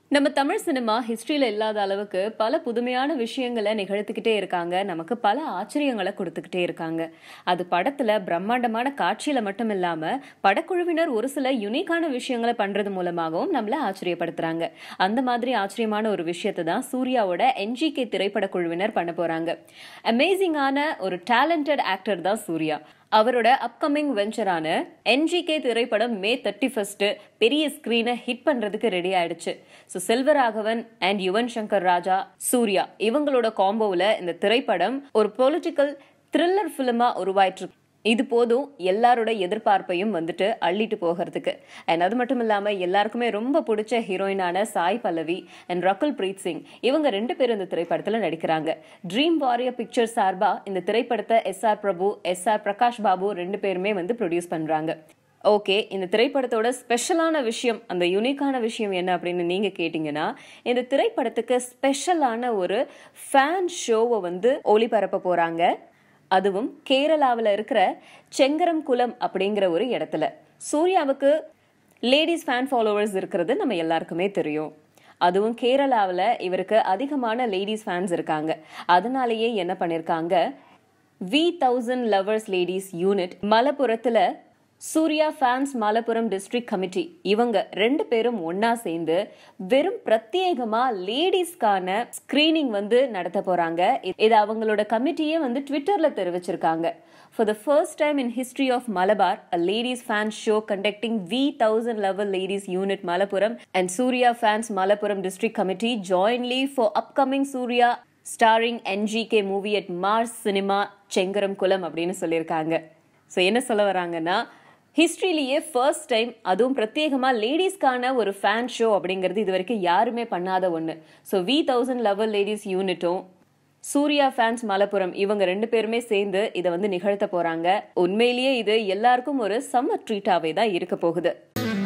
நம்ம தமிழ் சினிமா ஹிஸ்டரியில இல்லாத அளவுக்கு பல புதுமையான விஷயங்களை நிகழ்த்திக்கிட்டே இருக்காங்க நமக்கு பல ஆச்சரியங்களை கொடுத்துக்கிட்டே இருக்காங்க அது படத்துல பிரம்மாண்டமான காட்சியில மட்டும் இல்லாம படக்குழுவினர் ஒரு சில யுனிக்கான விஷயங்களை பண்றது மூலமாகவும் நம்மள ஆச்சரியப்படுத்துறாங்க அந்த மாதிரி ஆச்சரியமான ஒரு விஷயத்தை தான் சூர்யாவோட என்ஜிகே திரைப்பட குழுவினர் பண்ண போறாங்க அமேசிங்கான ஒரு டேலண்டட் ஆக்டர் தான் சூர்யா அவரோட அப்கமிங் வெஞ்சரான என்ஜிகே திரைப்படம் மே தேர்ட்டி ஃபர்ஸ்ட் பெரிய ஸ்கிரீனை ஹிட் பண்றதுக்கு ரெடி ஆயிடுச்சு ஸோ செல்வராகவன் அண்ட் யுவன் சங்கர் ராஜா சூர்யா இவங்களோட காம்போவில் இந்த திரைப்படம் ஒரு பொலிட்டிக்கல் த்ரில்லர் ஃபிலிமா உருவாயிட்டு இது போதும் எல்லாரோட எதிர்பார்ப்பையும் வந்துட்டு அள்ளிட்டு போகிறதுக்கு அண்ட் அது மட்டும் இல்லாம எல்லாருக்குமே ரொம்ப பிடிச்ச ஹீரோயினான சாய் பல்லவி அண்ட் ரகுல் பிரீத் சிங் இவங்க ரெண்டு பேரும் இந்த திரைப்படத்துல நடிக்கிறாங்க ட்ரீம் வாரியர் பிக்சர் சார்பா இந்த திரைப்படத்தை S R Prabhu S R Prakash Babu ரெண்டு பேருமே வந்து ப்ரொடியூஸ் பண்றாங்க ஓகே இந்த திரைப்படத்தோட ஸ்பெஷலான விஷயம் அந்த யூனிக்கான விஷயம் என்ன அப்படின்னு நீங்க கேட்டீங்கன்னா இந்த திரைப்படத்துக்கு ஸ்பெஷலான ஒரு ஃபேன் ஷோவை வந்து ஒளிபரப்ப போறாங்க அதுவும் கேரளாவில் இருக்கிற செங்கரம் குளம் அப்படிங்கிற ஒரு இடத்துல சூர்யாவுக்கு லேடிஸ் ஃபேன் ஃபாலோவர்ஸ் இருக்கிறது நம்ம எல்லாருக்குமே தெரியும் அதுவும் கேரளாவில் இவருக்கு அதிகமான லேடிஸ் ஃபேன்ஸ் இருக்காங்க அதனாலேயே என்ன பண்ணியிருக்காங்க V thousand lovers ladies unit மலப்புரத்தில் Suriya fans Malappuram district committee இவங்க ரெண்டு பேரும் ஒன்னா சேர்ந்து வெறும் பிரத்யேகமா லேடிஸ்க்கான ஸ்கிரீனிங் வந்து நடத்த போறாங்க இது அவங்களோட கமிட்டியே வந்து ட்விட்டர்ல தெரிவிச்சிருக்காங்க For the first time in history of Malabar, a ladies fan show conducting V1000 level ladies unit Malapuram and Surya fans Malapuram district committee jointly for upcoming Surya starring NGK movie at Mars Cinema Chengaram Kulam அப்படின்னு சொல்லியிருக்காங்க so என்ன சொல்ல வராங்கன்னா ஹிஸ்ட்ரியிலேயே first time அதுவும் பிரத்யேகமாக லேடிஸ்க்கான ஒரு fan show அப்படிங்கிறது இது வரைக்கும் யாருமே பண்ணாத ஒன்று so V thousand level ladies யூனிட்டும் சூர்யா ஃபேன்ஸ் மலப்புரம் இவங்க ரெண்டு பேருமே சேர்ந்து இதை வந்து நிகழ்த்த போறாங்க உண்மையிலேயே இது எல்லாருக்கும் ஒரு சம்மர் ட்ரீட்டாவே தான் இருக்க போகுது